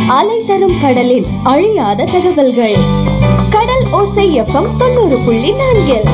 அலை தரும் கடலின் அழியாத தகவல்கள் கடல் ஓசை எஃப்எம் தொண்ணூறு புள்ளி நான்கில்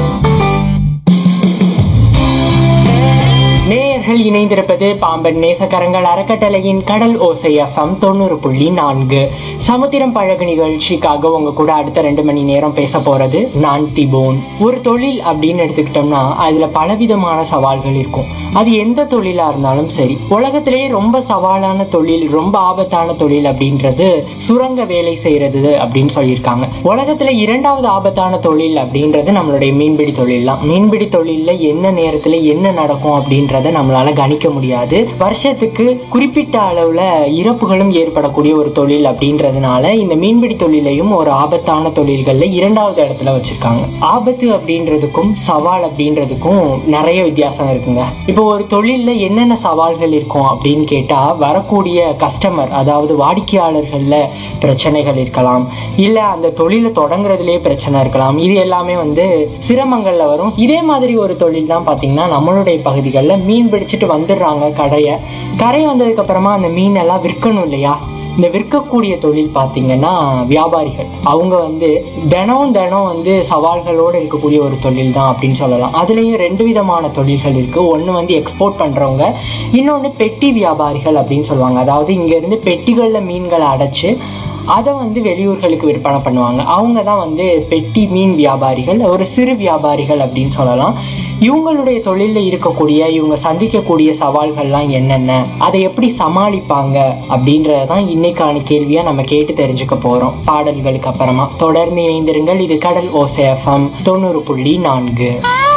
நேயர்கள் இணைந்திருப்பது பாம்பன் நேசக்கரங்கள் அறக்கட்டளையின் கடல் ஓசை எஃப்எம் தொண்ணூறு புள்ளி நான்கு சமுத்திரம் பழகு நிகழ்ச்சிக்காக உங்க கூட அடுத்த ரெண்டு மணி நேரம் பேச போறது நான் திபோன் ஒரு தொழில் அப்படின்னு எடுத்துக்கிட்டோம்னா அதுல பலவிதமான சவால்கள் இருக்கும் அது எந்த தொழிலா இருந்தாலும் சரி உலகத்திலேயே ரொம்ப சவாலான தொழில் ரொம்ப ஆபத்தான தொழில் அப்படின்றது சுரங்க வேலை செய்யறது அப்படின்னு சொல்லியிருக்காங்க உலகத்துல இரண்டாவது ஆபத்தான தொழில் அப்படின்றது நம்மளுடைய மீன்பிடி தொழில் தான் மீன்பிடி தொழில்ல என்ன நேரத்துல என்ன நடக்கும் அப்படின்றத நம்மளால கணிக்க முடியாது வருஷத்துக்கு குறிப்பிட்ட அளவுல இறப்புகளும் ஏற்படக்கூடிய ஒரு தொழில் அப்படின்றதுனால இந்த மீன்பிடி தொழிலையும் ஒரு ஆபத்தான தொழில்கள்ல இரண்டாவது இடத்துல வச்சிருக்காங்க ஆபத்து அப்படின்றதுக்கும் சவால் அப்படின்றதுக்கும் நிறைய வித்தியாசம் இருக்குங்க இப்போ ஒரு தொழில்ல என்னென்ன சவால்கள் இருக்கும் அப்படின்னு கேட்டா வரக்கூடிய கஸ்டமர் அதாவது வாடிக்கையாளர்கள்ல பிரச்சனைகள் இருக்கலாம் இல்ல அந்த தொழிலை தொடங்குறதுலயே பிரச்சனை இருக்கலாம் இது எல்லாமே வந்து சிரமங்கள்ல வரும் இதே மாதிரி ஒரு தொழில் தான் பாத்தீங்கன்னா நம்மளுடைய பகுதிகளில் மீன் பிடிச்சிட்டு வந்துடுறாங்க கடையை கரை வந்ததுக்கு அப்புறமா அந்த மீன் எல்லாம் விற்கணும் இல்லையா இந்த விற்கக்கூடிய தொழில் பார்த்தீங்கன்னா வியாபாரிகள் அவங்க வந்து தினம் தினம் வந்து சவால்களோடு இருக்கக்கூடிய ஒரு தொழில் தான் அப்படின்னு சொல்லலாம் அதுலேயும் ரெண்டு விதமான தொழில்கள் இருக்குது ஒன்று வந்து எக்ஸ்போர்ட் பண்ணுறவங்க இன்னொன்று பெட்டி வியாபாரிகள் அப்படின்னு சொல்லுவாங்க அதாவது இங்கேருந்து பெட்டிகளில் மீன்களை அடைச்சு அதை வந்து வெளியூர்களுக்கு விற்பனை பண்ணுவாங்க அவங்க தான் வந்து பெட்டி மீன் வியாபாரிகள் ஒரு சிறு வியாபாரிகள் அப்படின்னு சொல்லலாம் இவங்களுடைய தொழிலில் இருக்கக்கூடிய இவங்க சந்திக்கக்கூடிய சவால்கள்லாம் என்னென்ன அதை எப்படி சமாளிப்பாங்க அப்படின்றத தான் இன்னைக்கான கேள்வியாக நம்ம கேட்டு தெரிஞ்சுக்க போகிறோம் பாடல்களுக்கு அப்புறமா தொடர்ந்து இணைந்திருங்கள் இது கடல் ஓசேஃபம் தொண்ணூறு புள்ளி நான்கு